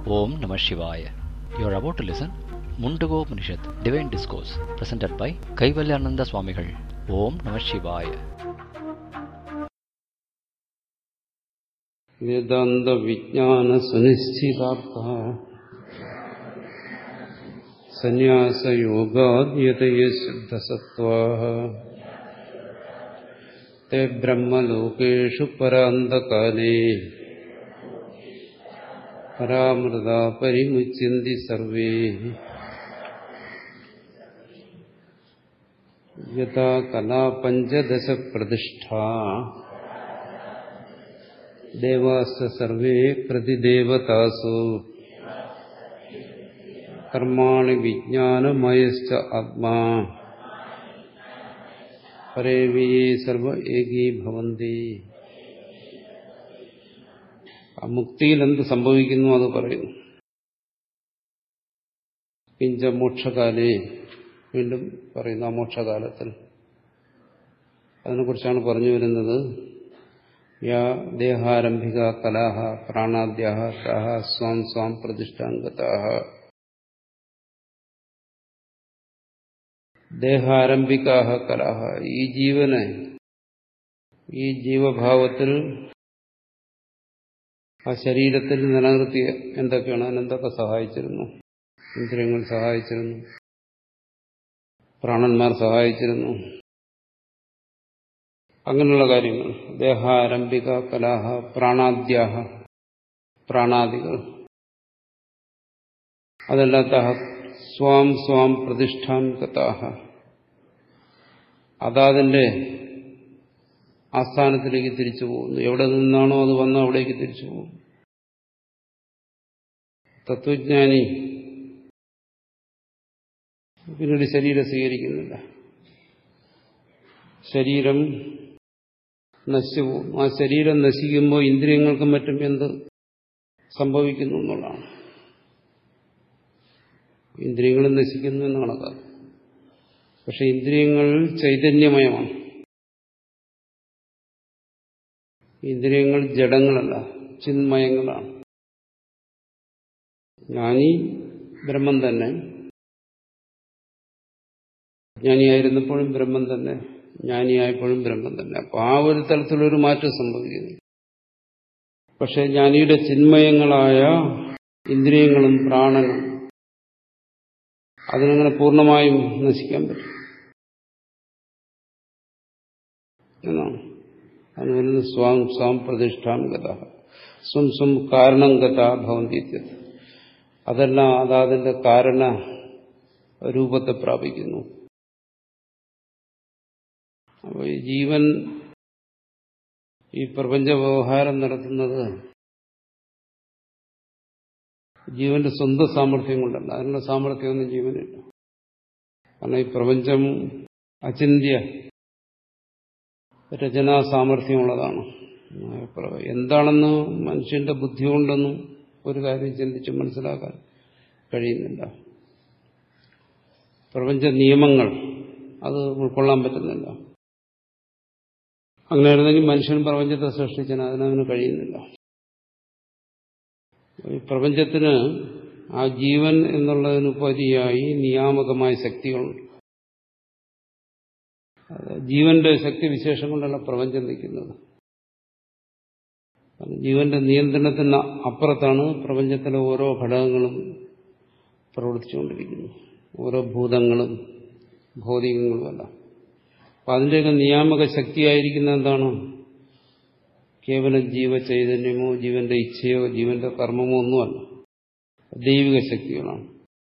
Om Namah Shivaya. You are about to listen Mundago Upanishad, Divine Discourse, presented by Kaivalyananda Swamigal. Om Namah Shivaya. വേദാന്ത വിജ്ഞാന സുനിശ്ചിതാർത്ഥ സന്യാസയോഗാദ്യതയെ ശുദ്ധസത്വാ ते ब्रह्मलोकेषु परान्तकाले परामृता परिमुच्यन्ति सर्वे यथा कला पञ्चदशप्रतिष्ठा देवाश्च सर्वे प्रतिदेवतासु कर्माणि विज्ञानमयश्च आत्मा പരേവിയെ സർവ ഏകീഭവന്തി ആ മുക്തിയിൽ എന്ത് സംഭവിക്കുന്നു അത് പറയുന്നു കിഞ്ച മോക്ഷകാലേ വീണ്ടും പറയുന്നു ആ മോക്ഷകാലത്തിൽ അതിനെക്കുറിച്ചാണ് പറഞ്ഞു വരുന്നത് യാ ദേഹാരംഭിക കലാഹ പ്രാണാദ്യാഹ താഹ സ്വാം സ്വാം പ്രതിഷ്ഠാംഗതാഹ ദേഹാരംഭികാഹ കലാഹ ഈ ജീവനെ ഈ ജീവഭാവത്തിൽ ആ ശരീരത്തിൽ നിലനിർത്തിയ എന്തൊക്കെയാണ് അതിനെന്തൊക്കെ സഹായിച്ചിരുന്നു ഇന്ദ്രിയങ്ങൾ സഹായിച്ചിരുന്നു പ്രാണന്മാർ സഹായിച്ചിരുന്നു അങ്ങനെയുള്ള കാര്യങ്ങൾ ദേഹാരംഭിക കലാഹ പ്രാണാദ്യാഹ പ്രാണാദികൾ അതല്ലാത്ത സ്വാം സ്വാം പ്രതിഷ്ഠാം ഗതാഹ അതാതിന്റെ ആസ്ഥാനത്തിലേക്ക് തിരിച്ചു പോകുന്നു എവിടെ നിന്നാണോ അത് വന്നോ അവിടേക്ക് തിരിച്ചു പോകും തത്വജ്ഞാനി പിന്നീട് ശരീരം സ്വീകരിക്കുന്നില്ല ശരീരം നശിച്ചു പോകും ആ ശരീരം നശിക്കുമ്പോൾ ഇന്ദ്രിയങ്ങൾക്കും മറ്റും എന്ത് സംഭവിക്കുന്നു എന്നുള്ളതാണ് ഇന്ദ്രിയങ്ങളും നശിക്കുന്നു എന്ന് കണക്കാക്കും പക്ഷെ ഇന്ദ്രിയങ്ങൾ ചൈതന്യമയമാണ് ഇന്ദ്രിയങ്ങൾ ജഡങ്ങളല്ല ചിന്മയങ്ങളാണ് ജ്ഞാനി ബ്രഹ്മം തന്നെ ജ്ഞാനിയായിരുന്നപ്പോഴും ബ്രഹ്മം തന്നെ ജ്ഞാനിയായപ്പോഴും ബ്രഹ്മം തന്നെ അപ്പൊ ആ ഒരു തരത്തിലൊരു മാറ്റം സംഭവിക്കുന്നു പക്ഷെ ജ്ഞാനിയുടെ ചിന്മയങ്ങളായ ഇന്ദ്രിയങ്ങളും പ്രാണനും അതിനങ്ങനെ പൂർണ്ണമായും നശിക്കാൻ പറ്റും എന്നാണ് അതിന് വരുന്നത് സ്വാം സ്വാം പ്രതിഷ്ഠാം ഗത സ്വം സ്വം കാരണം ഗത ഭവന്തി അതെല്ലാം അതാതിന്റെ കാരണ രൂപത്തെ പ്രാപിക്കുന്നു അപ്പോൾ ഈ ജീവൻ ഈ പ്രപഞ്ച വ്യവഹാരം നടത്തുന്നത് ജീവന്റെ സ്വന്തം സാമർഥ്യം കൊണ്ടല്ല അതിനുള്ള സാമർഥ്യമൊന്നും ജീവനില്ല കാരണം ഈ പ്രപഞ്ചം അചിന്യ രചനാ സാമർഥ്യമുള്ളതാണ് എന്താണെന്ന് മനുഷ്യന്റെ ബുദ്ധി കൊണ്ടൊന്നും ഒരു കാര്യം ചിന്തിച്ച് മനസ്സിലാക്കാൻ കഴിയുന്നില്ല പ്രപഞ്ച നിയമങ്ങൾ അത് ഉൾക്കൊള്ളാൻ പറ്റുന്നില്ല അങ്ങനെയായിരുന്നെങ്കിൽ മനുഷ്യൻ പ്രപഞ്ചത്തെ സൃഷ്ടിച്ചാൽ അതിനവന് കഴിയുന്നില്ല ഈ പ്രപഞ്ചത്തിന് ആ ജീവൻ എന്നുള്ളതിനുപരിയായി നിയാമകമായ ശക്തികളുണ്ട് ജീവന്റെ ശക്തി വിശേഷം കൊണ്ടല്ല പ്രപഞ്ചം നിൽക്കുന്നത് ജീവന്റെ നിയന്ത്രണത്തിന് അപ്പുറത്താണ് പ്രപഞ്ചത്തിലെ ഓരോ ഘടകങ്ങളും പ്രവർത്തിച്ചുകൊണ്ടിരിക്കുന്നത് ഓരോ ഭൂതങ്ങളും ഭൗതികങ്ങളുമല്ല അപ്പം അതിൻ്റെയൊക്കെ നിയാമക ശക്തിയായിരിക്കുന്ന എന്താണ് കേവലം ജീവചൈതന്യമോ ജീവന്റെ ഇച്ഛയോ ജീവന്റെ കർമ്മമോ ഒന്നുമല്ല ദൈവിക ശക്തികളാണ്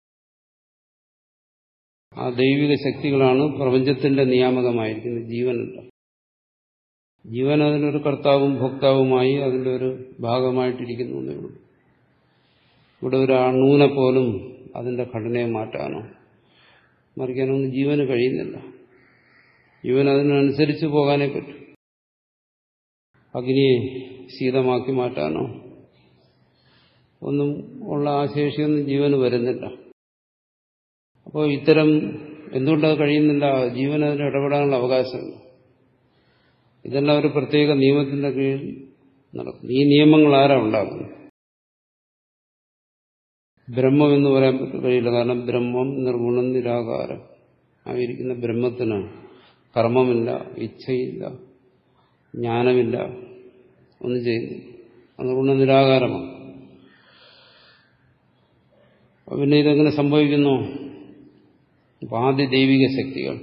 ആ ദൈവിക ശക്തികളാണ് പ്രപഞ്ചത്തിന്റെ നിയാമകമായിരിക്കുന്നത് ജീവനല്ല ജീവൻ അതിനൊരു കർത്താവും ഭോക്താവുമായി അതിൻ്റെ ഒരു ഭാഗമായിട്ടിരിക്കുന്നു എന്നേ ഉള്ളൂ ഇവിടെ ഒരു അണൂനെ പോലും അതിന്റെ ഘടനയെ മാറ്റാനോ മറിക്കാനൊന്നും ജീവന് കഴിയുന്നില്ല ജീവൻ അതിനനുസരിച്ച് പോകാനേ പറ്റും അഗ്നിയെ ശീതമാക്കി മാറ്റാനോ ഒന്നും ഉള്ള ആ ശേഷിയൊന്നും ജീവന് വരുന്നില്ല അപ്പോൾ ഇത്തരം എന്തുകൊണ്ടത് കഴിയുന്നില്ല ജീവൻ അതിന് ഇടപെടാനുള്ള അവകാശമില്ല ഇതെല്ലാം ഒരു പ്രത്യേക നിയമത്തിന്റെ കീഴിൽ നടക്കും ഈ നിയമങ്ങൾ ആരാ ഉണ്ടാക്കുന്നത് ബ്രഹ്മം എന്ന് പറയാൻ കഴിയില്ല കാരണം ബ്രഹ്മം നിർഗുണം നിരാകാരം ആയിരിക്കുന്ന ബ്രഹ്മത്തിന് കർമ്മമില്ല ഇച്ഛയില്ല ജ്ഞാനമില്ല ഒന്നും ചെയ്യുന്നു അതുകൊണ്ട് നിരാകാരമാണ് പിന്നെ ഇതെങ്ങനെ സംഭവിക്കുന്നു അപ്പൊ ആദ്യ ദൈവിക ശക്തികൾ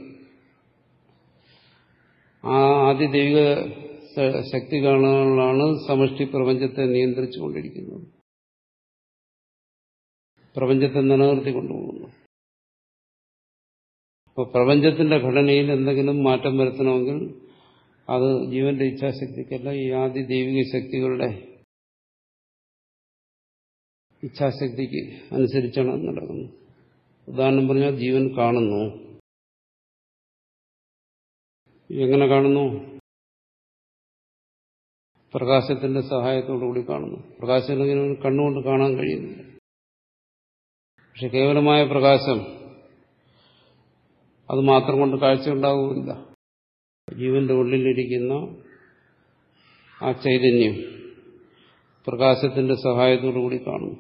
ആ ആദ്യ ദൈവിക ശക്തികളാണ് സമഷ്ടി പ്രപഞ്ചത്തെ നിയന്ത്രിച്ചുകൊണ്ടിരിക്കുന്നത് പ്രപഞ്ചത്തെ നിലനിർത്തി കൊണ്ടുപോകുന്നു അപ്പോൾ പ്രപഞ്ചത്തിന്റെ ഘടനയിൽ എന്തെങ്കിലും മാറ്റം വരുത്തണമെങ്കിൽ അത് ജീവന്റെ ഇച്ഛാശക്തിക്കല്ല ഈ ആദ്യ ദൈവിക ശക്തികളുടെ ഇച്ഛാശക്തിക്ക് അനുസരിച്ചാണ് നടക്കുന്നത് ഉദാഹരണം പറഞ്ഞാൽ ജീവൻ കാണുന്നു എങ്ങനെ കാണുന്നു പ്രകാശത്തിന്റെ സഹായത്തോടുകൂടി കാണുന്നു പ്രകാശം ഇല്ലെങ്കിൽ കണ്ണുകൊണ്ട് കാണാൻ കഴിയുന്നില്ല പക്ഷെ കേവലമായ പ്രകാശം അത് മാത്രം കൊണ്ട് കാഴ്ച ഉണ്ടാകുന്നില്ല ജീവന്റെ ഉള്ളിലിരിക്കുന്ന ആ ചൈതന്യം പ്രകാശത്തിന്റെ സഹായത്തോടുകൂടി കാണുന്നു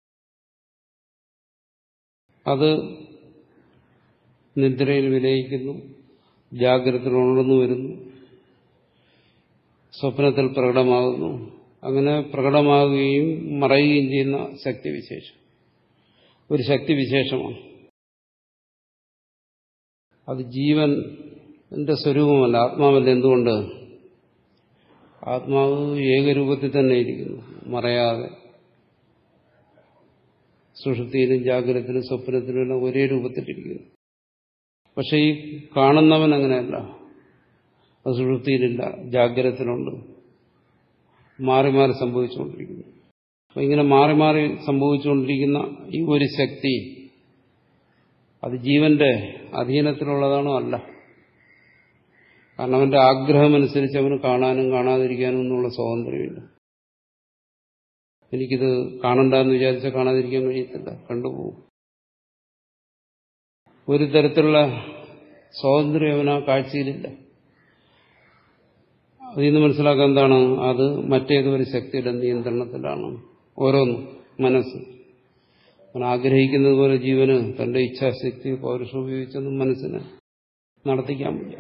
അത് നിദ്രയിൽ വിലയിക്കുന്നു ജാഗ്രത ഉണർന്നു വരുന്നു സ്വപ്നത്തിൽ പ്രകടമാകുന്നു അങ്ങനെ പ്രകടമാകുകയും മറയുകയും ചെയ്യുന്ന ശക്തിവിശേഷം ഒരു ശക്തിവിശേഷമാണ് അത് ജീവൻ എന്റെ സ്വരൂപമല്ല ആത്മാവല്ല എന്തുകൊണ്ട് ആത്മാവ് ഏകരൂപത്തിൽ തന്നെ ഇരിക്കുന്നു മറയാതെ സുഷുപ്തിയിലും ജാഗ്രതത്തിലും സ്വപ്നത്തിലും എല്ലാം ഒരേ രൂപത്തിലിരിക്കുന്നു പക്ഷെ ഈ കാണുന്നവൻ അങ്ങനെയല്ല അത് സുഷുപ്തിയിലില്ല ജാഗ്രതത്തിലുണ്ട് മാറി മാറി സംഭവിച്ചുകൊണ്ടിരിക്കുന്നു അപ്പൊ ഇങ്ങനെ മാറി മാറി സംഭവിച്ചുകൊണ്ടിരിക്കുന്ന ഈ ഒരു ശക്തി അത് ജീവന്റെ അധീനത്തിലുള്ളതാണോ അല്ല കാരണം അവന്റെ ആഗ്രഹമനുസരിച്ച് അവന് കാണാനും കാണാതിരിക്കാനും എന്നുള്ള സ്വാതന്ത്ര്യമില്ല എനിക്കിത് കാണണ്ടെന്ന് വിചാരിച്ചാൽ കാണാതിരിക്കാൻ കഴിയത്തില്ല കണ്ടുപോകും ഒരു തരത്തിലുള്ള സ്വാതന്ത്ര്യം അവന് ആ കാഴ്ചയിലില്ല അതിൽ നിന്ന് മനസ്സിലാക്കാൻ എന്താണ് അത് മറ്റേതൊരു ശക്തിയുടെ നിയന്ത്രണത്തിലാണ് ഓരോന്നും മനസ്സ് അവൻ ആഗ്രഹിക്കുന്നത് പോലെ ജീവന് തന്റെ ഇച്ഛാശക്തി പൗരുഷം ഉപയോഗിച്ചൊന്നും മനസ്സിന് നടത്തിക്കാൻ വയ്യ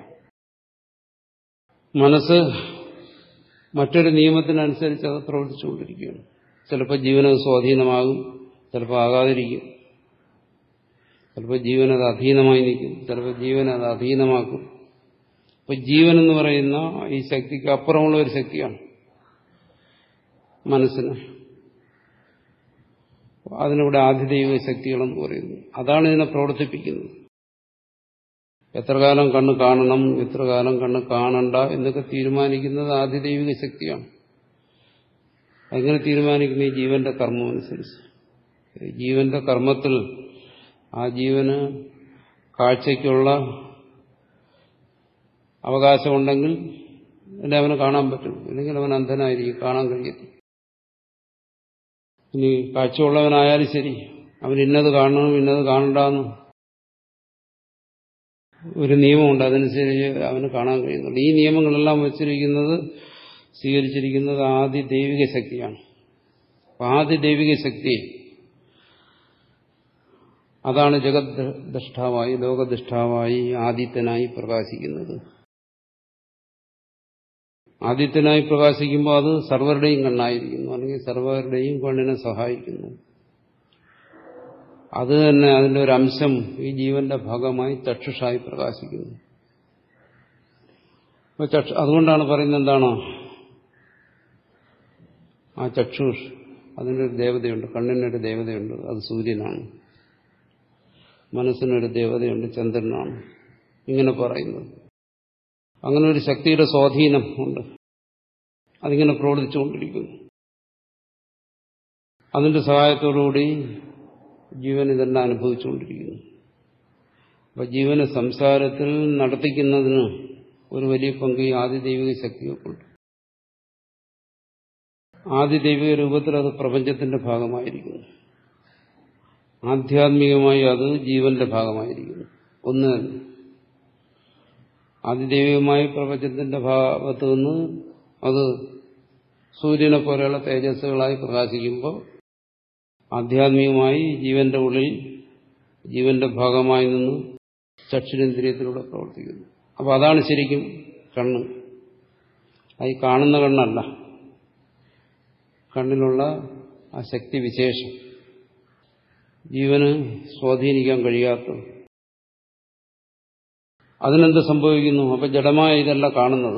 മനസ്സ് മറ്റൊരു നിയമത്തിനനുസരിച്ച് അത് പ്രവർത്തിച്ചുകൊണ്ടിരിക്കുകയാണ് ചിലപ്പോൾ ജീവനത് സ്വാധീനമാകും ചിലപ്പോൾ ആകാതിരിക്കും ചിലപ്പോൾ ജീവനത് അധീനമായി നിൽക്കും ചിലപ്പോൾ ജീവനത് അധീനമാക്കും അപ്പൊ ജീവൻ എന്ന് പറയുന്ന ഈ ശക്തിക്ക് അപ്പുറമുള്ള ഒരു ശക്തിയാണ് മനസ്സിന് അതിനിവിടെ ആധിദൈവിക ശക്തികളെന്ന് പറയുന്നു അതാണ് ഇതിനെ പ്രവർത്തിപ്പിക്കുന്നത് എത്ര കാലം കണ്ണ് കാണണം എത്ര കാലം കണ്ണ് കാണണ്ട എന്നൊക്കെ തീരുമാനിക്കുന്നത് ആധിദൈവിക ശക്തിയാണ് അങ്ങനെ തീരുമാനിക്കുന്ന ഈ ജീവന്റെ കർമ്മം അനുസരിച്ച് ജീവന്റെ കർമ്മത്തിൽ ആ ജീവന് കാഴ്ചയ്ക്കുള്ള അവകാശമുണ്ടെങ്കിൽ എന്നെ അവന് കാണാൻ പറ്റും ഇല്ലെങ്കിൽ അവൻ അന്ധനായിരിക്കും കാണാൻ കഴിയത്തില്ല ഇനി കാഴ്ചയുള്ളവനായാലും ശരി അവൻ ഇന്നത് കാണണം ഇന്നത് കാണണ്ടെന്ന് ഒരു നിയമമുണ്ട് അതനുസരിച്ച് അവന് കാണാൻ കഴിയുന്നുണ്ട് ഈ നിയമങ്ങളെല്ലാം വച്ചിരിക്കുന്നത് സ്വീകരിച്ചിരിക്കുന്നത് ആദ്യ ദൈവിക ശക്തിയാണ് ആദ്യ ദൈവിക ശക്തി അതാണ് ജഗത് ദൃഷ്ടാവായി ലോകദൃഷ്ടാവായി ആദിത്യനായി പ്രകാശിക്കുന്നത് ആദിത്യനായി പ്രകാശിക്കുമ്പോൾ അത് സർവരുടെയും കണ്ണായിരിക്കുന്നു അല്ലെങ്കിൽ സർവരുടെയും കണ്ണിനെ സഹായിക്കുന്നു അത് തന്നെ അതിന്റെ ഒരു അംശം ഈ ജീവന്റെ ഭാഗമായി ചക്ഷുഷായി പ്രകാശിക്കുന്നു അതുകൊണ്ടാണ് പറയുന്നത് എന്താണ് ആ ചക്ഷുഷ് അതിനൊരു ദേവതയുണ്ട് കണ്ണിനൊരു ദേവതയുണ്ട് അത് സൂര്യനാണ് മനസ്സിനൊരു ദേവതയുണ്ട് ചന്ദ്രനാണ് ഇങ്ങനെ പറയുന്നത് അങ്ങനെ ഒരു ശക്തിയുടെ സ്വാധീനം ഉണ്ട് അതിങ്ങനെ പ്രവർത്തിച്ചുകൊണ്ടിരിക്കുന്നു അതിന്റെ സഹായത്തോടുകൂടി ജീവൻ ഇതെല്ലാം അനുഭവിച്ചുകൊണ്ടിരിക്കുന്നു അപ്പൊ ജീവനെ സംസാരത്തിൽ നടത്തിക്കുന്നതിന് ഒരു വലിയ പങ്ക് ഈ ആദിദൈവിക ശക്തികൾക്കുണ്ട് ആദിദൈവിക രൂപത്തിൽ അത് പ്രപഞ്ചത്തിന്റെ ഭാഗമായിരിക്കുന്നു ആധ്യാത്മികമായി അത് ജീവന്റെ ഭാഗമായിരിക്കുന്നു ഒന്ന് തന്നെ ആദിദൈവികമായി പ്രപഞ്ചത്തിന്റെ ഭാഗത്ത് നിന്ന് അത് സൂര്യനെ പോലെയുള്ള തേജസ്സുകളായി പ്രകാശിക്കുമ്പോൾ ആധ്യാത്മികമായി ജീവന്റെ ഉള്ളിൽ ജീവന്റെ ഭാഗമായി നിന്ന് ചക്ഷുരേന്ദ്രിയത്തിലൂടെ പ്രവർത്തിക്കുന്നു അപ്പോൾ അതാണ് ശരിക്കും കണ്ണ് അത് ഈ കാണുന്ന കണ്ണല്ല കണ്ണിലുള്ള ആ ശക്തി വിശേഷം ജീവന് സ്വാധീനിക്കാൻ കഴിയാത്തത് അതിനെന്ത് സംഭവിക്കുന്നു അപ്പൊ ജഡമായ ഇതല്ല കാണുന്നത്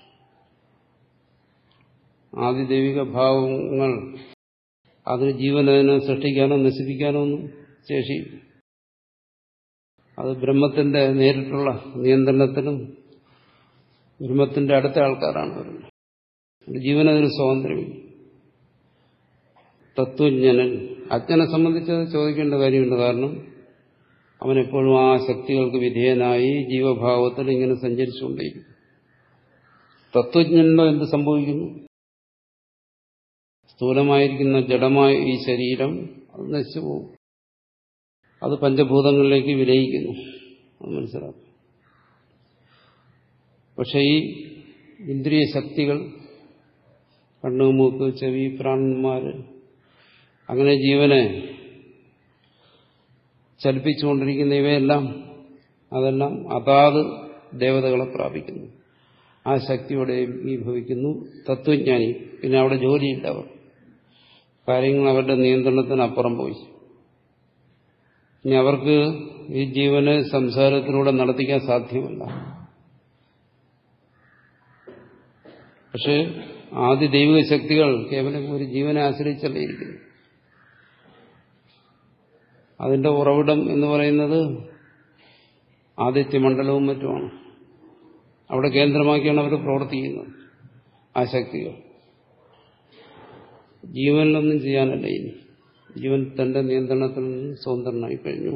ആദിദൈവിക ഭാവങ്ങൾ അതിന് ജീവൻ അതിനെ സൃഷ്ടിക്കാനോ നശിപ്പിക്കാനോ ഒന്നും ശേഷി അത് ബ്രഹ്മത്തിന്റെ നേരിട്ടുള്ള നിയന്ത്രണത്തിനും ബ്രഹ്മത്തിന്റെ അടുത്ത ആൾക്കാരാണ് വരുന്നത് ജീവനതിന് സ്വാതന്ത്ര്യമില്ല തത്വജ്ഞനൻ അജ്ഞനെ സംബന്ധിച്ചത് ചോദിക്കേണ്ട കാര്യമുണ്ട് കാരണം അവനെപ്പോഴും ആ ശക്തികൾക്ക് വിധേയനായി ജീവഭാവത്തിൽ ഇങ്ങനെ സഞ്ചരിച്ചുകൊണ്ടേയിരിക്കും തത്വജ്ഞനോ എന്ത് സംഭവിക്കുന്നു സ്ഥൂലമായിരിക്കുന്ന ജഡമായ ഈ ശരീരം അത് നശിച്ചു പോകും അത് പഞ്ചഭൂതങ്ങളിലേക്ക് വിലയിക്കുന്നു അത് മനസ്സിലാക്കും പക്ഷെ ഈ ഇന്ദ്രിയ ശക്തികൾ കണ്ണു മൂക്ക് ചെവി പ്രാണന്മാര് അങ്ങനെ ജീവനെ ചലിപ്പിച്ചുകൊണ്ടിരിക്കുന്ന ഇവയെല്ലാം അതെല്ലാം അതാത് ദേവതകളെ പ്രാപിക്കുന്നു ആ ശക്തിയോടെയും ഈ ഭവിക്കുന്നു തത്വജ്ഞാനി പിന്നെ അവിടെ ജോലിയില്ല അവർ കാര്യങ്ങൾ അവരുടെ നിയന്ത്രണത്തിനപ്പുറം പോയി ഇനി അവർക്ക് ഈ ജീവനെ സംസാരത്തിലൂടെ നടത്തിക്കാൻ സാധ്യമല്ല പക്ഷെ ആദ്യ ദൈവിക ശക്തികൾ കേവലം ഒരു ജീവനെ ആശ്രയിച്ചല്ലേ ഇരിക്കുന്നു അതിന്റെ ഉറവിടം എന്ന് പറയുന്നത് ആദിത്യമണ്ഡലവും മറ്റുമാണ് അവിടെ കേന്ദ്രമാക്കിയാണ് അവർ പ്രവർത്തിക്കുന്നത് ആ ശക്തികൾ ജീവനിലൊന്നും ചെയ്യാനല്ല ഇനി ജീവൻ തന്റെ നിയന്ത്രണത്തിൽ നിന്ന് സ്വതന്ത്രനായി കഴിഞ്ഞു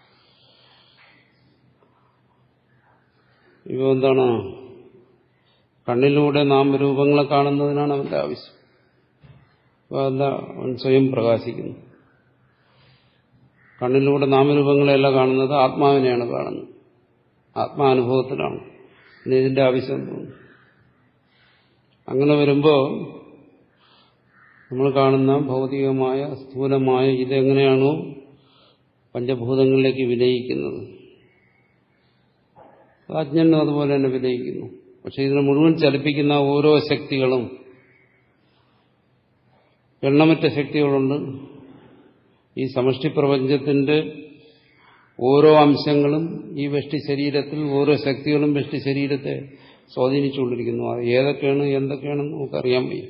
ഇവ എന്താണ് കണ്ണിലൂടെ നാമരൂപങ്ങളെ കാണുന്നതിനാണ് അവന്റെ ആവശ്യം അപ്പോൾ എന്താ അവൻ സ്വയം പ്രകാശിക്കുന്നു കണ്ണിലൂടെ നാമരൂപങ്ങളെയല്ല കാണുന്നത് ആത്മാവിനെയാണ് കാണുന്നത് ആത്മാനുഭവത്തിലാണ് പിന്നെ ഇതിന്റെ ആവശ്യം തോന്നുന്നു അങ്ങനെ വരുമ്പോൾ നമ്മൾ കാണുന്ന ഭൗതികമായ സ്ഥൂലമായ ഇതെങ്ങനെയാണോ പഞ്ചഭൂതങ്ങളിലേക്ക് വിലയിക്കുന്നത് അജ്ഞനും അതുപോലെ തന്നെ വിലയിക്കുന്നു പക്ഷെ ഇതിനെ മുഴുവൻ ചലിപ്പിക്കുന്ന ഓരോ ശക്തികളും എണ്ണമറ്റ ശക്തികളുണ്ട് ഈ സമഷ്ടി പ്രപഞ്ചത്തിന്റെ ഓരോ അംശങ്ങളും ഈ വെഷ്ടി ശരീരത്തിൽ ഓരോ ശക്തികളും വെഷ്ടി ശരീരത്തെ സ്വാധീനിച്ചുകൊണ്ടിരിക്കുന്നു അത് ഏതൊക്കെയാണ് എന്തൊക്കെയാണെന്ന് നമുക്കറിയാൻ വയ്യ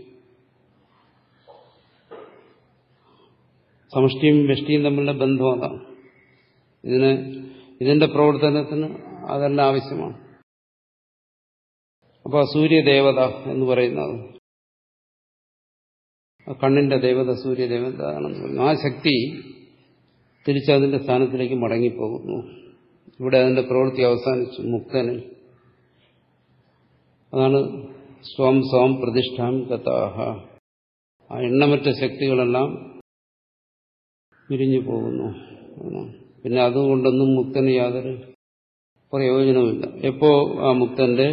സമഷ്ടിയും വെഷ്ടിയും തമ്മിലുള്ള ബന്ധം അതാണ് ഇതിന് ഇതിന്റെ പ്രവർത്തനത്തിന് അതെല്ലാം ആവശ്യമാണ് അപ്പോൾ സൂര്യദേവത എന്ന് പറയുന്നത് കണ്ണിന്റെ ദേവത സൂര്യദേവത ആണെന്ന് പറയുന്നു ആ ശക്തി തിരിച്ചതിന്റെ സ്ഥാനത്തിലേക്ക് മടങ്ങിപ്പോകുന്നു ഇവിടെ അതിന്റെ പ്രവൃത്തി അവസാനിച്ചു മുക്തനിൽ അതാണ് സ്വം സ്വം പ്രതിഷ്ഠാം ഗതാഹ ആ എണ്ണമറ്റ ശക്തികളെല്ലാം പിരിഞ്ഞു പോകുന്നു പിന്നെ അതുകൊണ്ടൊന്നും മുക്തന് യാതൊരു പ്രയോജനമില്ല എപ്പോ ആ മുക്തന്റെ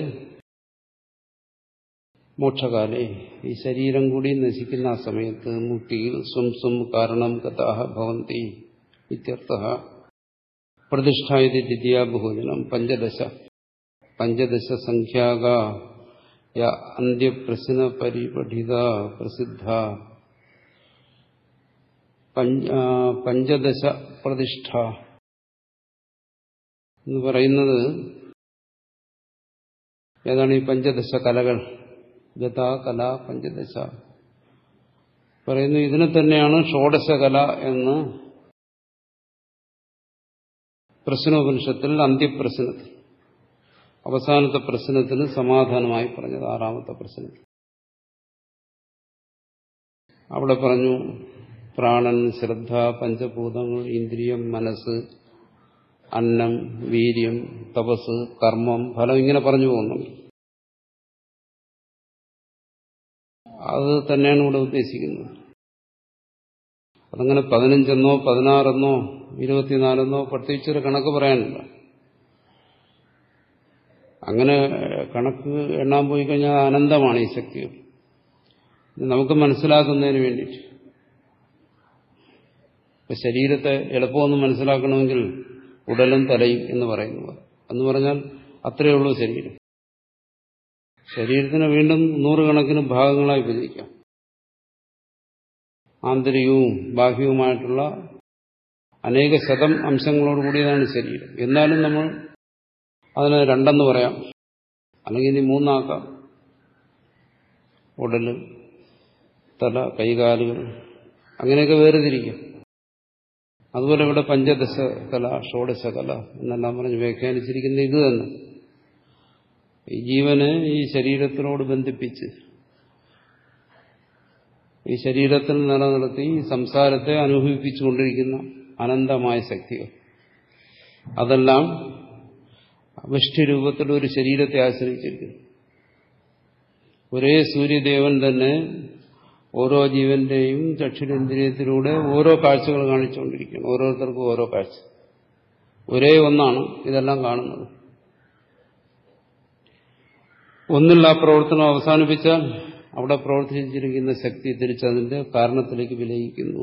മോക്ഷകാലേ ഈ ശരീരം കൂടി നശിക്കുന്ന ആ സമയത്ത് മുക്തിയിൽ സ്വം സ്വം കാരണം ഗതാഹ ഭവന്തി ഇത്യർത്ഥ പ്രതിഷ്ഠായത് ദ്വിതീയ ബഹുജനം പഞ്ചദശ പഞ്ചദശ സംഖ്യാക അന്ത്യപ്രശ്ന പരിപഠിത പ്രസിദ്ധ പഞ്ചദശ പ്രതിഷ്ഠ എന്ന് പറയുന്നത് ഏതാണ് ഈ പഞ്ചദശ കലകൾ ഗത കല പഞ്ചദശ പറയുന്നു ഇതിനെ തന്നെയാണ് ഷോഡശകല എന്ന് പ്രശ്നോപനിഷത്തിൽ അന്ത്യപ്രശ്നത്തിൽ അവസാനത്തെ പ്രശ്നത്തിന് സമാധാനമായി പറഞ്ഞത് ആറാമത്തെ പ്രശ്നത്തിൽ അവിടെ പറഞ്ഞു പ്രാണൻ ശ്രദ്ധ പഞ്ചഭൂതങ്ങൾ ഇന്ദ്രിയം മനസ്സ് അന്നം വീര്യം തപസ് കർമ്മം ഫലം ഇങ്ങനെ പറഞ്ഞു പോകുന്നുണ്ട് അത് തന്നെയാണ് ഇവിടെ ഉദ്ദേശിക്കുന്നത് അതങ്ങനെ പതിനഞ്ചെന്നോ പതിനാറെന്നോ ഇരുപത്തിനാലെന്നോ പ്രത്യേകിച്ചൊരു കണക്ക് പറയാനില്ല അങ്ങനെ കണക്ക് എണ്ണാൻ പോയി കഴിഞ്ഞാൽ അനന്തമാണ് ഈ ശക്തികൾ നമുക്ക് മനസ്സിലാക്കുന്നതിന് വേണ്ടിയിട്ട് ഇപ്പൊ ശരീരത്തെ എളുപ്പമൊന്ന് മനസ്സിലാക്കണമെങ്കിൽ ഉടലും തലയും എന്ന് പറയുന്നത് എന്ന് പറഞ്ഞാൽ അത്രയേ ഉള്ളൂ ശരീരം ശരീരത്തിനെ വീണ്ടും നൂറുകണക്കിന് ഭാഗങ്ങളായി വിഭജിക്കാം ആന്തരികവും ബാഹ്യവുമായിട്ടുള്ള അനേക ശതം അംശങ്ങളോട് കൂടിയതാണ് ശരീരം എന്നാലും നമ്മൾ അതിനെ രണ്ടെന്ന് പറയാം അല്ലെങ്കിൽ ഇനി മൂന്നാക്കാം ഉടല് തല കൈകാലുകൾ അങ്ങനെയൊക്കെ വേർതിരിക്കും അതുപോലെ ഇവിടെ പഞ്ചദശ കല ഷോഡശ കല എന്നെല്ലാം പറഞ്ഞ് വ്യാഖ്യാനിച്ചിരിക്കുന്ന ഇത് തന്നെ ഈ ജീവനെ ഈ ശരീരത്തിനോട് ബന്ധിപ്പിച്ച് ഈ ശരീരത്തിൽ നിലനിർത്തി ഈ സംസാരത്തെ അനുഭവിപ്പിച്ചുകൊണ്ടിരിക്കുന്ന അനന്തമായ ശക്തികൾ അതെല്ലാം വിഷ്ഠിരൂപത്തിൽ ഒരു ശരീരത്തെ ആശ്രയിച്ചിരിക്കുന്നു ഒരേ സൂര്യദേവൻ തന്നെ ഓരോ ജീവന്റെയും ചക്ഷുരേന്ദ്രിയത്തിലൂടെ ഓരോ കാഴ്ചകൾ കാണിച്ചുകൊണ്ടിരിക്കുകയാണ് ഓരോരുത്തർക്കും ഓരോ കാഴ്ച ഒരേ ഒന്നാണ് ഇതെല്ലാം കാണുന്നത് ഒന്നിൽ ആ പ്രവർത്തനം അവസാനിപ്പിച്ചാൽ അവിടെ പ്രവർത്തിച്ചിരിക്കുന്ന ശക്തി തിരിച്ചതിന്റെ കാരണത്തിലേക്ക് വിലയിക്കുന്നു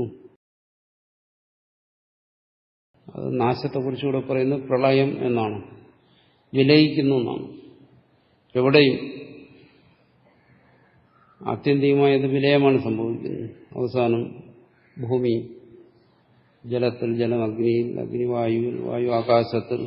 അത് നാശത്തെക്കുറിച്ചുകൂടെ പറയുന്നത് പ്രളയം എന്നാണ് വിലയിക്കുന്നു എന്നാണ് എവിടെയും ആത്യന്തികമായത് വിലയമാണ് സംഭവിക്കുന്നത് അവസാനം ഭൂമി ജലത്തിൽ ജലം അഗ്നിയിൽ അഗ്നി വായുവിൽ വായു ആകാശത്തിൽ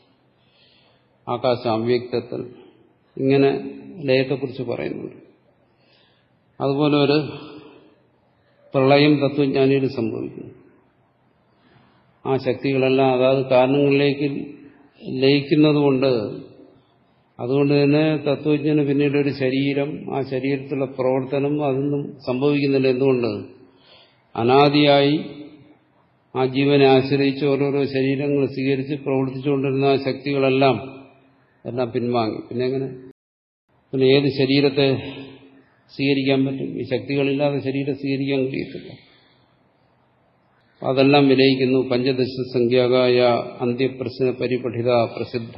ആകാശ അവ്യക്തത്തിൽ ഇങ്ങനെ ലയത്തെക്കുറിച്ച് പറയുന്നുണ്ട് അതുപോലെ ഒരു പ്രളയം തത്വജ്ഞാനിയിൽ സംഭവിക്കുന്നു ആ ശക്തികളെല്ലാം അതാത് കാരണങ്ങളിലേക്ക് ലയിക്കുന്നതുകൊണ്ട് അതുകൊണ്ട് തന്നെ തത്വജ്ഞന് പിന്നീട് ഒരു ശരീരം ആ ശരീരത്തിലുള്ള പ്രവർത്തനം അതൊന്നും സംഭവിക്കുന്നില്ല എന്തുകൊണ്ട് അനാദിയായി ആ ജീവനെ ആശ്രയിച്ച് ഓരോരോ ശരീരങ്ങൾ സ്വീകരിച്ച് പ്രവർത്തിച്ചുകൊണ്ടിരുന്ന ആ ശക്തികളെല്ലാം എല്ലാം പിൻവാങ്ങി പിന്നെ എങ്ങനെ പിന്നെ ഏത് ശരീരത്തെ സ്വീകരിക്കാൻ പറ്റും ഈ ശക്തികളില്ലാതെ ശരീരം സ്വീകരിക്കാൻ കഴിയത്തില്ല അതെല്ലാം വിലയിക്കുന്നു പഞ്ചദശ സംഖ്യാകായ അന്ത്യപ്രശ്ന പരിപഠിത പ്രസിദ്ധ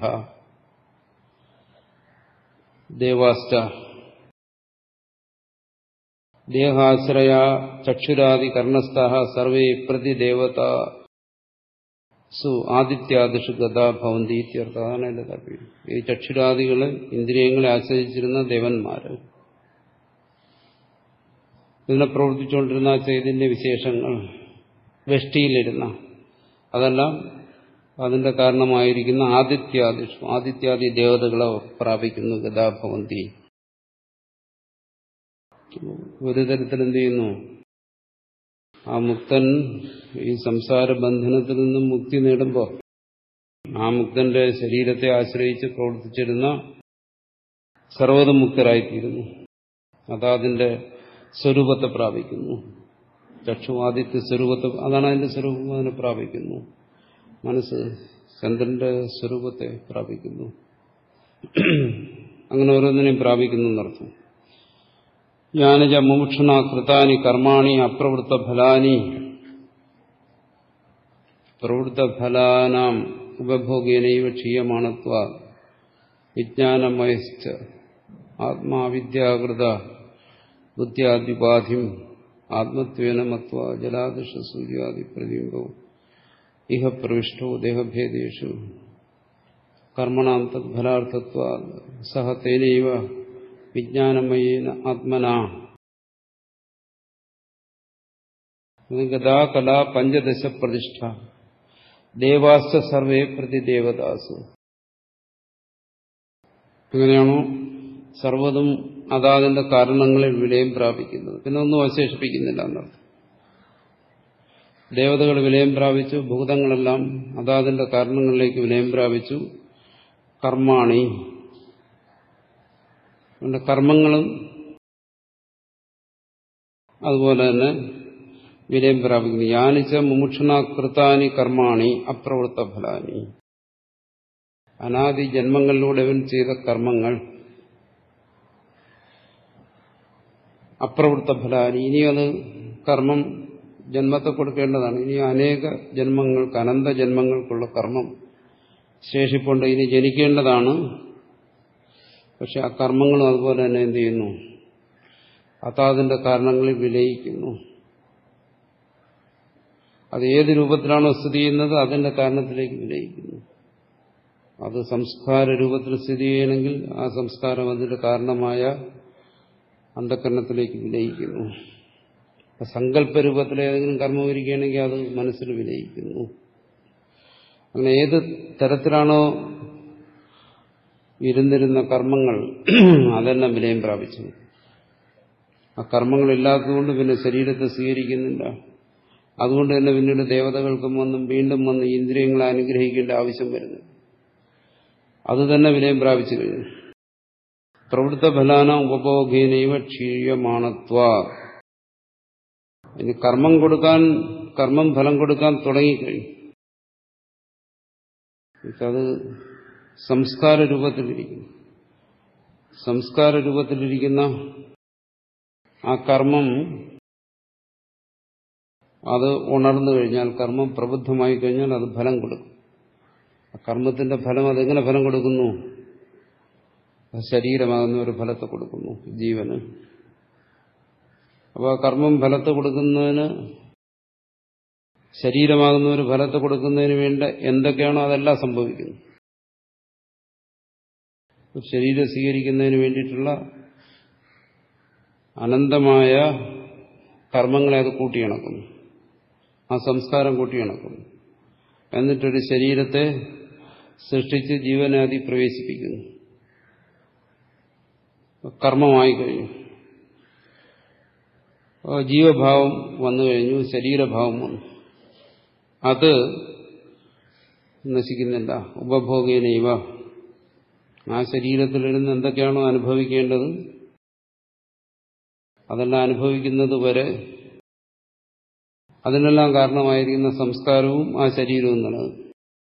ദേവാസ്റ്റ ദേഹാശ്രയ ചക്ഷുരാദി കർണസ്ഥ സർവേ പ്രതിദേവത സു ആദിത്യാദിഷു ഗതാ ഭവന്തി ഇത്യർത്ഥ അതാണ് എന്റെ താല്പര്യം ഈ ചക്ഷുരാദികളെ ഇന്ദ്രിയങ്ങളെ ആശ്രയിച്ചിരുന്ന ദേവന്മാര് ഇതിനെ പ്രവർത്തിച്ചുകൊണ്ടിരുന്ന ചൈതന്യ വിശേഷങ്ങൾ വെഷ്ടിയിലിരുന്ന അതെല്ലാം അതിന്റെ കാരണമായിരിക്കുന്ന ആദിത്യാദിഷു ആദിത്യാദി ദേവതകളെ പ്രാപിക്കുന്നു ഗതാഭവന്തി ഒരു തരത്തിൽ എന്ത് ചെയ്യുന്നു ആ മുക്തൻ ഈ സംസാര ബന്ധനത്തിൽ നിന്നും മുക്തി നേടുമ്പോൾ ആ മുക്തന്റെ ശരീരത്തെ ആശ്രയിച്ച് പ്രവർത്തിച്ചിരുന്ന സർവ്വതും മുക്തരായിത്തീരുന്നു അതാതിന്റെ സ്വരൂപത്തെ പ്രാപിക്കുന്നു ചക്ഷുവാദിത്യ സ്വരൂപത്തെ അതാണ് അതിന്റെ സ്വരൂപം അതിനെ പ്രാപിക്കുന്നു മനസ്സ് ചന്ദ്രന്റെ സ്വരൂപത്തെ പ്രാപിക്കുന്നു അങ്ങനെ ഓരോന്നിനെയും പ്രാപിക്കുന്നു എന്നർത്ഥം ജ്ഞാനജ മുമുക്ഷണ കൃതാനി കർമാണി അപ്രവൃത്ത ഫലാനി പ്രവൃത്ത ഫലാനാം ഉപഭോഗേനൈവ ക്ഷീയമാണത്വ വിജ്ഞാനമയശ്ച ആത്മാവിദ്യാകൃത ബുദ്ധ്യാദ്യുപാധിം ആത്മത്വേന മത്വ ജലാദൃശ സൂര്യാദി പ്രതിബിംബവും ഇഹ പ്രവിഷ്ടോ ദേഹഭേദേഷു കർമ്മണാം തദ്ഫലാർത്ഥത്വ സഹ തേനൈവ വിജ്ഞാനമയേന ആത്മന ഗതാ കലാ പഞ്ചദശ പ്രതിഷ്ഠ ദേവാസ്ത സർവേ പ്രതിദേവദാസു എങ്ങനെയാണോ സർവ്വതും അതാതിന്റെ കാരണങ്ങളിൽ വിലയം പ്രാപിക്കുന്നത് പിന്നെ ഒന്നും അവശേഷിപ്പിക്കുന്നില്ല എന്നർത്ഥം ദേവതകൾ വിലയം പ്രാപിച്ചു ഭൂതങ്ങളെല്ലാം അതാതിന്റെ കാരണങ്ങളിലേക്ക് വിലയം പ്രാപിച്ചു കർമാണി അതുകൊണ്ട് കർമ്മങ്ങളും അതുപോലെ തന്നെ വിലയം പ്രാപിക്കുന്നു യാനിച്ച മുമുക്ഷണാകൃതാനി കർമാണി അപ്രവൃത്ത ഫലാനി അനാദി ജന്മങ്ങളിലൂടെ അവൻ ചെയ്ത കർമ്മങ്ങൾ അപ്രവൃത്ത ഫലാനി ഇനി അത് കർമ്മം ജന്മത്തെ കൊടുക്കേണ്ടതാണ് ഇനി അനേക ജന്മങ്ങൾക്ക് അനന്ത ജന്മങ്ങൾക്കുള്ള കർമ്മം ശേഷിപ്പുണ്ട് ഇനി ജനിക്കേണ്ടതാണ് പക്ഷെ ആ കർമ്മങ്ങളും അതുപോലെ തന്നെ എന്ത് ചെയ്യുന്നു അതാതിന്റെ കാരണങ്ങളിൽ വിലയിക്കുന്നു അത് ഏത് രൂപത്തിലാണോ സ്ഥിതി ചെയ്യുന്നത് അതിന്റെ കാരണത്തിലേക്ക് വിലയിക്കുന്നു അത് സംസ്കാര രൂപത്തിൽ സ്ഥിതി ചെയ്യണമെങ്കിൽ ആ സംസ്കാരം അതിന്റെ കാരണമായ അന്ധകരണത്തിലേക്ക് വിലയിക്കുന്നു സങ്കല്പ രൂപത്തിൽ ഏതെങ്കിലും കർമ്മം ഇരിക്കുകയാണെങ്കിൽ അത് മനസ്സിൽ വിലയിക്കുന്നു അങ്ങനെ ഏത് തരത്തിലാണോ ഇരുന്നിരുന്ന കർമ്മങ്ങൾ അതെല്ലാം വിലയം പ്രാപിച്ചു ആ കർമ്മങ്ങളില്ലാത്തതുകൊണ്ട് പിന്നെ ശരീരത്തെ സ്വീകരിക്കുന്നില്ല അതുകൊണ്ട് തന്നെ പിന്നീട് ദേവതകൾക്കും വന്നും വീണ്ടും വന്ന് ഇന്ദ്രിയങ്ങളെ അനുഗ്രഹിക്കേണ്ട ആവശ്യം വരുന്നു അത് തന്നെ വിലയം പ്രാപിച്ചു കഴിഞ്ഞു പ്രവൃത്ത ഫലാന ഉപഭോഗേനൈവ ക്ഷീയമാണത്വ ഇനി കർമ്മം കൊടുക്കാൻ കർമ്മം ഫലം കൊടുക്കാൻ തുടങ്ങിക്കഴിഞ്ഞു അത് സംസ്കാര രൂപത്തിലിരിക്കുന്നു സംസ്കാര രൂപത്തിലിരിക്കുന്ന ആ കർമ്മം അത് ഉണർന്നു കഴിഞ്ഞാൽ കർമ്മം പ്രബുദ്ധമായി കഴിഞ്ഞാൽ അത് ഫലം കൊടുക്കും ആ കർമ്മത്തിന്റെ ഫലം അതെങ്ങനെ ഫലം കൊടുക്കുന്നു ശരീരമാകുന്ന ഒരു ഫലത്തെ കൊടുക്കുന്നു ജീവന് അപ്പോൾ ആ കർമ്മം ഫലത്തെ കൊടുക്കുന്നതിന് ശരീരമാകുന്ന ഒരു ഫലത്തെ കൊടുക്കുന്നതിന് വേണ്ട എന്തൊക്കെയാണോ അതെല്ലാം സംഭവിക്കുന്നു ശരീരം സ്വീകരിക്കുന്നതിന് വേണ്ടിയിട്ടുള്ള അനന്തമായ കർമ്മങ്ങളെ അത് കൂട്ടിയിണക്കുന്നു ആ സംസ്കാരം കൂട്ടിയിണക്കുന്നു എന്നിട്ടൊരു ശരീരത്തെ സൃഷ്ടിച്ച് ജീവനാദി പ്രവേശിപ്പിക്കുന്നു കർമ്മമായി കഴിഞ്ഞു ജീവഭാവം വന്നു കഴിഞ്ഞു ശരീരഭാവം വന്നു അത് നശിക്കുന്നില്ല ഉപഭോഗേനൈവ ആ ശരീരത്തിലിരുന്ന് എന്തൊക്കെയാണോ അനുഭവിക്കേണ്ടത് അതെല്ലാം അനുഭവിക്കുന്നത് വരെ അതിനെല്ലാം കാരണമായിരിക്കുന്ന സംസ്കാരവും ആ ശരീരവും നിലനിൽക്കും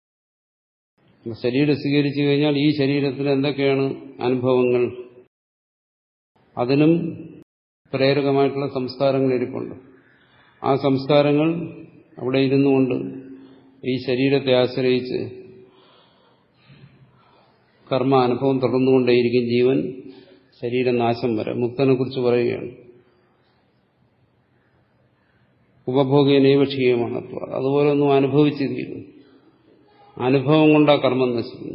ശരീരം സ്വീകരിച്ചു കഴിഞ്ഞാൽ ഈ ശരീരത്തിൽ എന്തൊക്കെയാണ് അനുഭവങ്ങൾ അതിനും പ്രേരകമായിട്ടുള്ള സംസ്കാരങ്ങൾ ഇരിപ്പുണ്ട് ആ സംസ്കാരങ്ങൾ അവിടെ ഇരുന്നുകൊണ്ട് ഈ ശരീരത്തെ ആശ്രയിച്ച് കർമ്മ അനുഭവം തുടർന്നുകൊണ്ടേയിരിക്കും ജീവൻ ശരീരനാശം വരെ മുക്തനെ കുറിച്ച് പറയുകയാണ് ഉപഭോഗനൈവ ക്ഷീയമാണ് അതുപോലെ ഒന്നും അനുഭവിച്ചു തീരുന്നു അനുഭവം കൊണ്ടാ കർമ്മം നശിക്കുന്നു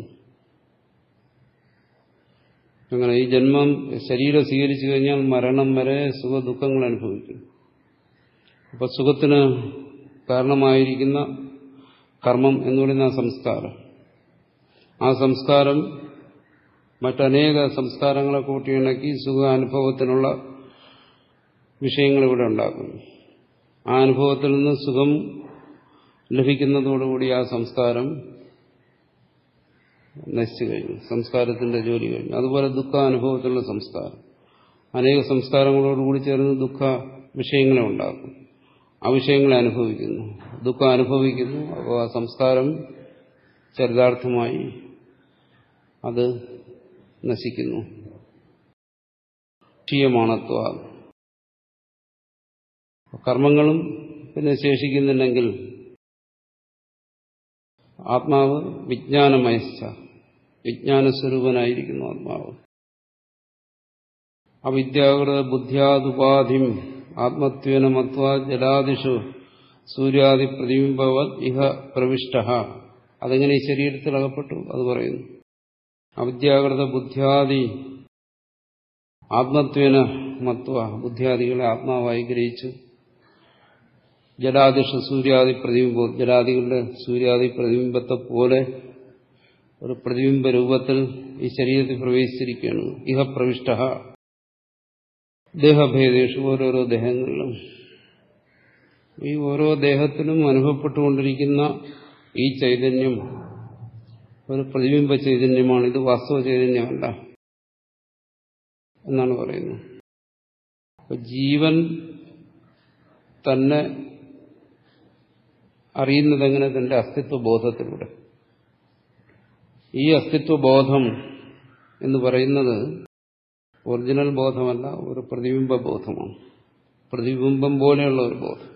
അങ്ങനെ ഈ ജന്മം ശരീരം സ്വീകരിച്ചു കഴിഞ്ഞാൽ മരണം വരെ സുഖ ദുഃഖങ്ങൾ അനുഭവിക്കും അപ്പൊ സുഖത്തിന് കാരണമായിരിക്കുന്ന കർമ്മം എന്ന് പറയുന്ന ആ സംസ്കാരം ആ സംസ്കാരം മറ്റനേക സംസ്കാരങ്ങളെ കൂട്ടിയിണക്കി സുഖാനുഭവത്തിനുള്ള വിഷയങ്ങൾ ഇവിടെ ഉണ്ടാക്കുന്നു ആ അനുഭവത്തിൽ നിന്ന് സുഖം ലഭിക്കുന്നതോടുകൂടി ആ സംസ്കാരം നശിച്ചു കഴിഞ്ഞു സംസ്കാരത്തിന്റെ ജോലി കഴിഞ്ഞു അതുപോലെ ദുഃഖാനുഭവത്തിലുള്ള സംസ്കാരം അനേക സംസ്കാരങ്ങളോടുകൂടി ചേർന്ന് ദുഃഖ വിഷയങ്ങളെ ഉണ്ടാക്കും ആ വിഷയങ്ങളെ അനുഭവിക്കുന്നു ദുഃഖം അനുഭവിക്കുന്നു അപ്പോൾ ആ സംസ്കാരം ചരിതാർത്ഥമായി അത് നശിക്കുന്നു ക്ഷീയമാണത്വ കർമ്മങ്ങളും പിന്നെ ശേഷിക്കുന്നുണ്ടെങ്കിൽ ആത്മാവ് വിജ്ഞാനമയച്ച വിജ്ഞാനസ്വരൂപനായിരിക്കുന്നു ആത്മാവ് അവിദ്യാകൃത ബുദ്ധ്യാദുപാധിം ആത്മത്വേന മത്വ ജലാദിഷു സൂര്യാദി പ്രതിബിംബവത് ഇഹ പ്രവിഷ്ട അതെങ്ങനെ ഈ ശരീരത്തിൽ അകപ്പെട്ടു അത് പറയുന്നു അവിദ്യാകൃത ബുദ്ധ്യാദി ആത്മത്വേന മത്വ ബുദ്ധ്യാദികളെ ആത്മാവായി ഗ്രഹിച്ചു ജലാദിഷ സൂര്യാദി പ്രതിബിംബം ജലാദികളുടെ സൂര്യാദി പ്രതിബിംബത്തെ പോലെ ഒരു പ്രതിബിംബ രൂപത്തിൽ ഈ ശരീരത്തിൽ പ്രവേശിച്ചിരിക്കുകയാണ് ഇഹ പ്രവിഷ്ട ദേഹഭേദേഷു ഓരോരോ ദേഹങ്ങളിലും ഈ ഓരോ ദേഹത്തിലും അനുഭവപ്പെട്ടുകൊണ്ടിരിക്കുന്ന ഈ ചൈതന്യം ഒരു പ്രതിബിംബ ചൈതന്യമാണ് ഇത് വാസ്തവ ചൈതന്യമല്ല എന്നാണ് പറയുന്നത് അപ്പൊ ജീവൻ തന്നെ അറിയുന്നത് എങ്ങനെ തന്റെ അസ്തിത്വ ബോധത്തിലൂടെ ഈ അസ്തിത്വ ബോധം എന്ന് പറയുന്നത് ഒറിജിനൽ ബോധമല്ല ഒരു പ്രതിബിംബ ബോധമാണ് പ്രതിബിംബം പോലെയുള്ള ഒരു ബോധം